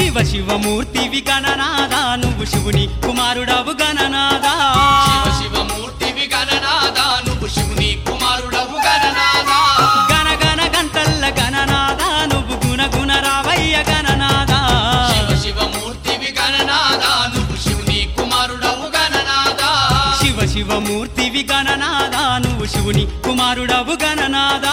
శివ శివమూర్తివి గణనాదా నువ్వు శివుని కుమారుడవు గణనాదా శివ శివమూర్తివి గణనాదా నువ్వు శివుని కుమారుడవు గణనాదా గణ గణ గంటల్ల గణనాదా నువ్వు గుణ గుణ రావయ్య గణనాదా శివ శివమూర్తివి గణనాదా నువ్వు శివుని కుమారుడవు గణనాదా శివ శివమూర్తివి గణనాదా నువ్వు శివుని కుమారుడవు గణనాదా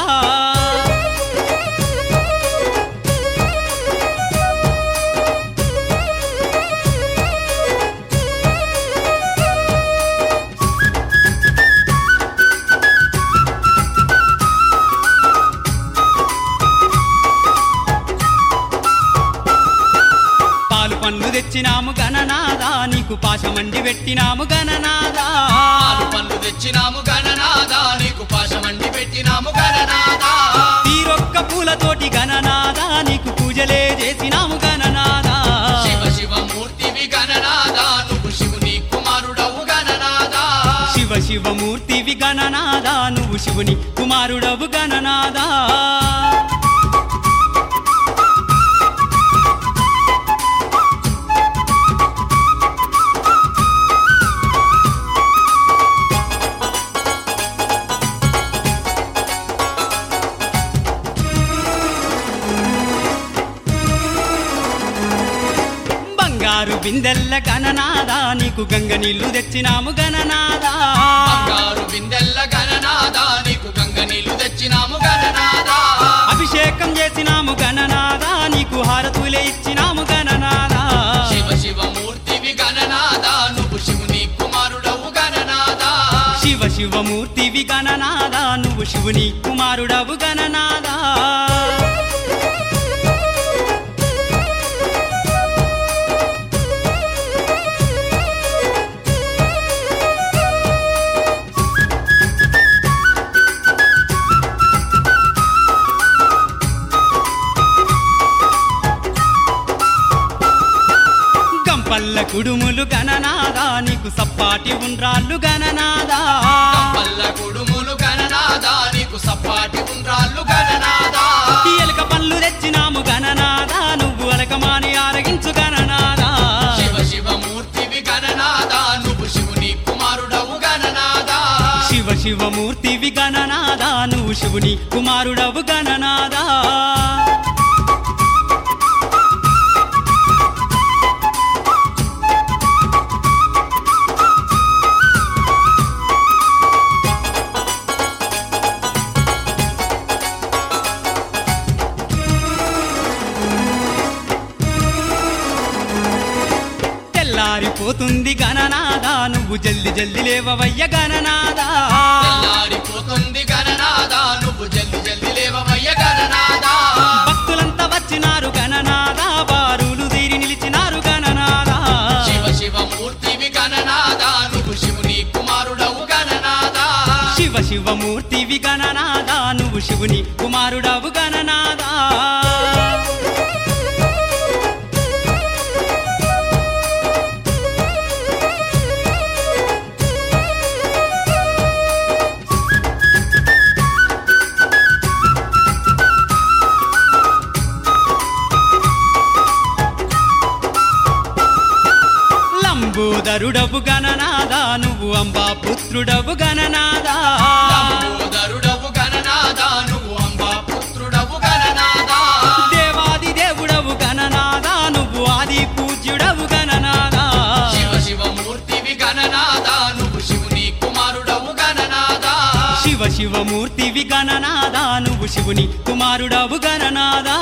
పాలు పండ్లు తెచ్చినాము గణనాదా నీకు పాశమండి పెట్టినాము గణనాదా పాలు పళ్ళు తెచ్చినాము గణనాదా నీకు పాశమండి పెట్టినాము గణనాదా తీరొక్క పూలతోటి గణనాదా నీకు పూజలే చేసినాము గణనాదా శివ శివమూర్తివి గణనాదా నువ్వు శివుని కుమారుడవు గణనాదా శివ శివమూర్తివి గణనాదా నువ్వు శివుని కుమారుడవు గణనాదా బంగారు బిందెల్ల గణనాదా నీకు గంగ నీళ్లు తెచ్చినాము గణనాదా బంగారు బిందెల్ల గణనాదా నీకు గంగ నీళ్లు తెచ్చినాము గణనాదా అభిషేకం చేసినాము గణనాదా నీకు హారతులే ఇచ్చినాము గణనాదా శివ శివమూర్తివి గణనాదా నువ్వు శివుని కుమారుడవు గణనాదా శివ శివమూర్తివి గణనాదా నువ్వు శివుని కుమారుడవు గణనాదా గంపల్ల కుడుములు గణనాదా నీకు సప్పాటి ఉండ్రాళ్ళు గణనాదా పల్ల కుడుములు గణనాదా నీకు సప్పాటి ఉండ్రాళ్ళు గణనాదా ఎలుక పళ్ళు తెచ్చినాము గణనాదా నువ్వు అలకమాని ఆరగించు గణనాదా శివ శివమూర్తివి గణనాదా నువ్వు శివుని కుమారుడవు గణనాదా శివ శివమూర్తివి గణనాదా నువ్వు శివుని కుమారుడవు గణనాదా తెల్లారిపోతుంది గణనాదా నువ్వు జల్ది జల్ది లేవవయ్య గణనాదా తెల్లారిపోతుంది గణనాదా నువ్వు జల్ది జల్ది లేవవయ్య గణనాదా భక్తులంతా వచ్చినారు గణనాదా బారులు తీరి నిలిచినారు గణనాదా శివ శివమూర్తివి గణనాదా నువ్వు శివుని కుమారుడవు గణనాదా శివ శివమూర్తివి గణనాదా నువ్వు శివుని కుమారుడవు గణనాదా లంబోదరుడవు గణనాదా నువ్వు అంబా పుత్రుడవు గణనాదా లంబోదరుడవు గణనాదా నువ్వు అంబా పుత్రుడవు గణనాదా దేవాది దేవుడవు గణనాదా నువ్వు ఆది పూజ్యుడవు గణనాదా శివ శివమూర్తివి గణనాదా నువ్వు శివుని కుమారుడవు గణనాదా శివ శివమూర్తివి గణనాదా నువ్వు శివుని కుమారుడవు గణనాదా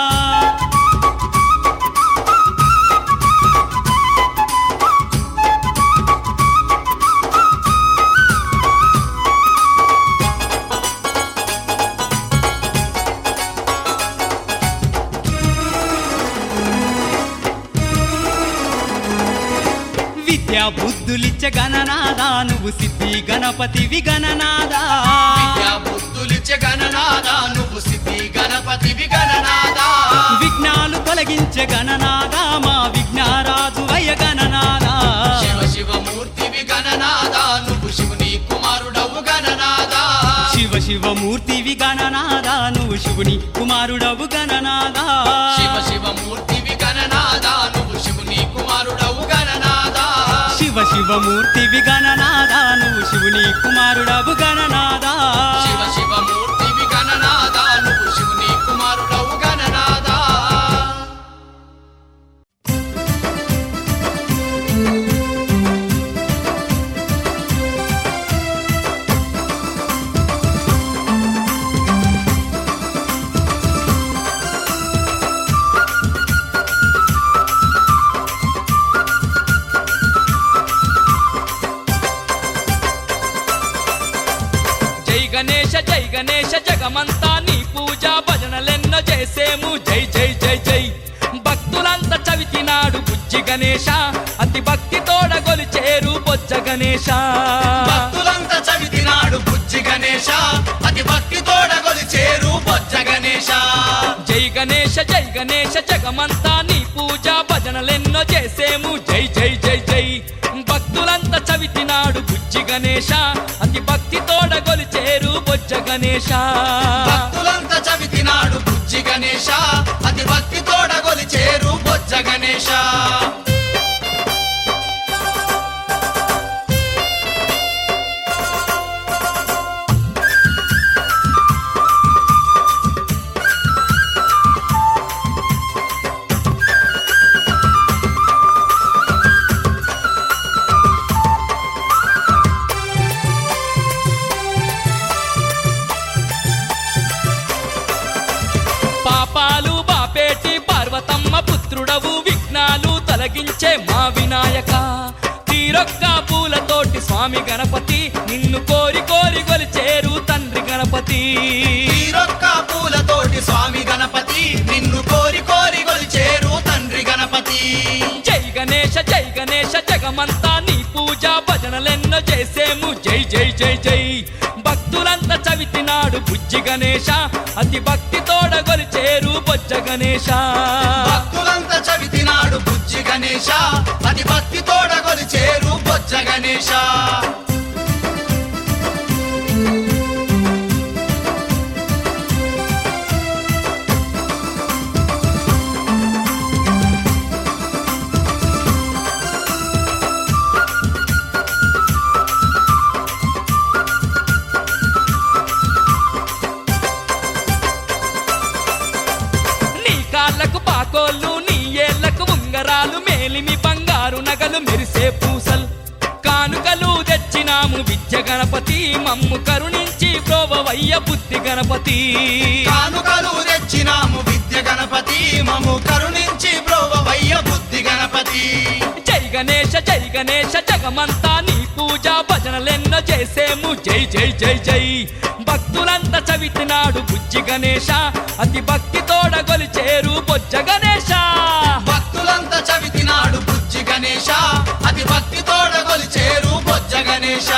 విద్యా బుద్ధులిచ్చ గణనాదా నువ్వు సిద్ధి గణపతివి గణనాదా విద్యా బుద్ధులిచ్చే గణనాదా నువ్వు సిద్ధి గణపతివి గణనాదా విఘ్నాలు తొలగించే గణనాదా మా విఘ్నారాజు వయ గణనాదా శివ శివమూర్తివి గణనాదా నువ్వు శివుని కుమారుడవు గణనాదా శివ శివమూర్తివి గణనాదా నువ్వు శివుని కుమారుడవు గణనాదా శివ శివమూర్తివి గణనాదా గణనాదా నువ్వు శివుని కుమారుడవు గణనాదా శివ శివమూర్తివి గణనాదా నువ్వు శివుని కుమారుడవు గణనాదా శివ శివమూర్తివి గణనాదా నువ్వు శివుని కుమారుడవు గణనాదా జై గణేశ జై గణేశ జగమంతా నీ పూజ భజనలెన్నో చేసేము జై జై జై జై భక్తులంతా చవితినాడు బుజ్జి గణేశ అతి భక్తి తోడ గొలిచేరు బొజ్జ గణేశ భక్తులంతా చవితినాడు బుజ్జి గణేశ అతి భక్తి తోడగొలి చేరు బొజ్జ గణేశ జై గణేశ జై గణేశ జగమంతా నీ పూజ భజనలెన్నో చేసేము జై జై జై జై భక్తులంతా చవితినాడు బుజ్జి గణేశ అతి భక్తి తోడ గొలిచేరు బొజ్జ గణేశ భక్తులంతా చవితినాడు బుజ్జి గణేశ అతి భక్తి తోడగొలి చేరు బొజ్జ గణేశ పాపాలు బాపేటి పార్వతమ్మ పుత్రుడవు విఘ్నాలు తొలగించే మా వినాయక తీరొక్క పూలతోటి స్వామి గణపతి నిన్ను కోరి కోరి గొలిచేరు తండ్రి గణపతి తీరొక్క పూలతోటి స్వామి గణపతి నిన్ను కోరి కోరి గొలి చేరు తండ్రి గణపతి జై గణేశ జై గణేశ జగమంతా నీ పూజ భజనలెన్నో చేసేము జై జై జై జై భక్తులంతా చవితినాడు బుజ్జి గణేశ అతి భక్తి తోడ గొలిచేరు బొజ్జ గణేశ భక్తులంతా చవితినాడు బుజ్జి గణేశ అతి భక్తి తోడగొలి చేరు బొజ్జ గణేశ నీ కాళ్ళకు పాకోళ్ళు నీ ఏళ్లకు ఉంగరాలు మేలిమి బంగారు నగలు మెరిసే పూసలు కానుకలు తెచ్చినాము విద్య గణపతి మమ్ము కరుణించి ప్రోవవయ్య బుద్ధి గణపతి కానుకలు తెచ్చినాము విద్య గణపతి మము కరుణించి బ్రోవయ్య బుద్ధి గణపతి జై గణేశ జై గణేశ జగమంతా నీ పూజ భజనలెన్నో చేసేము జై జై జై జై భక్తులంతా చవితినాడు బుజ్జి గణేశ అతి భక్తి తోడ గొలిచేరు బొజ్జ గణేశ భక్తులంతా చవితినాడు బుజ్జి గణేశ అతి భక్తి తోడగొలి చేరు బొజ్జ గణేశ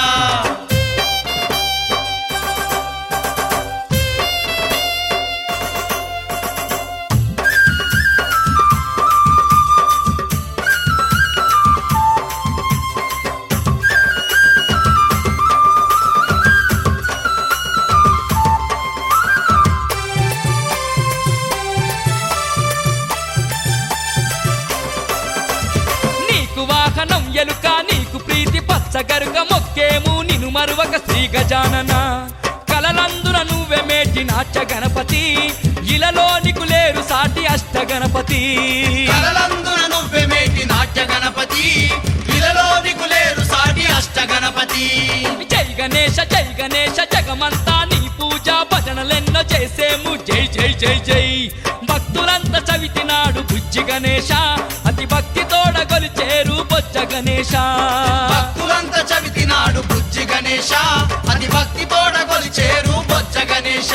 నీకు వాహనం ఎలుక నీకు ప్రీతి పచ్చగరుగ మొక్కేము నిను మరువక శ్రీ గజానన కలలందున నువ్వే మేటి నాట్య గణపతి ఇలలో నీకు లేరు సాటి అష్ట గణపతి కలలందున నువ్వే మేటి నాట్య గణపతి ఇలలో దిగులేరు సాటి అష్ట గణపతి జై గణేశ జై గణేశ జగమంతా నీ పూజ భజనలెన్నో చేసేము జై జై జై జై భక్తులంతా చవితినాడు బుజ్జి గణేశ అతి భక్తి తోడ గొలిచేరు బొజ్జ గణేశ భక్తులంతా చవితినాడు బుజ్జి గణేశ అతి భక్తి తోడగొలి చేరు బొజ్జ గణేశ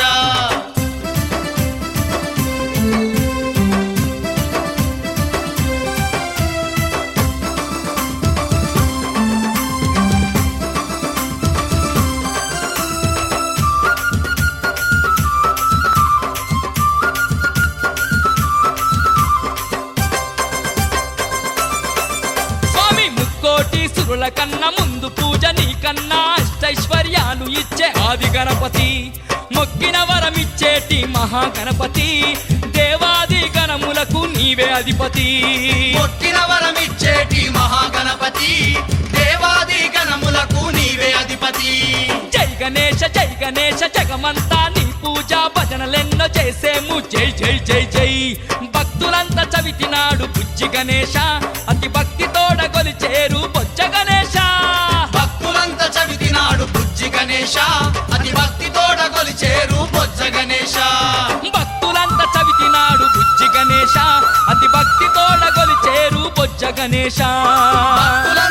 స్వామి ముక్కోటి సురుల కన్నా ముందు పూజ నీకన్నా అష్టైశ్వర్యాలు ఇచ్చే ఆది గణపతి మొక్కిన వరమిచ్చేటి మహాగణపతి దేవాది గణములకు నీవే అధిపతి కొట్టిన వరమిచ్చేటి మహాగణపతి దేవాది గణములకు నీవే అధిపతి జై గణేశ జై గణేశ జగమంతా నీ పూజ భజనలెన్నో చేసేము జై జై జై జై భక్తులంతా చవితినాడు బుజ్జి గణేశ అతి భక్తి తోడ కొలిచేరు బొజ్జ గణేశ భక్తులంతా చవితినాడు బుజ్జి గణేశ అతి భక్తి తోడ కొలిచేరు బొజ్జ గణేశ భక్తులంతా చవితినాడు బుజ్జి గణేశ అతి భక్తి తోడ కొలిచేరు బొజ్జ గణేశ భక్తుల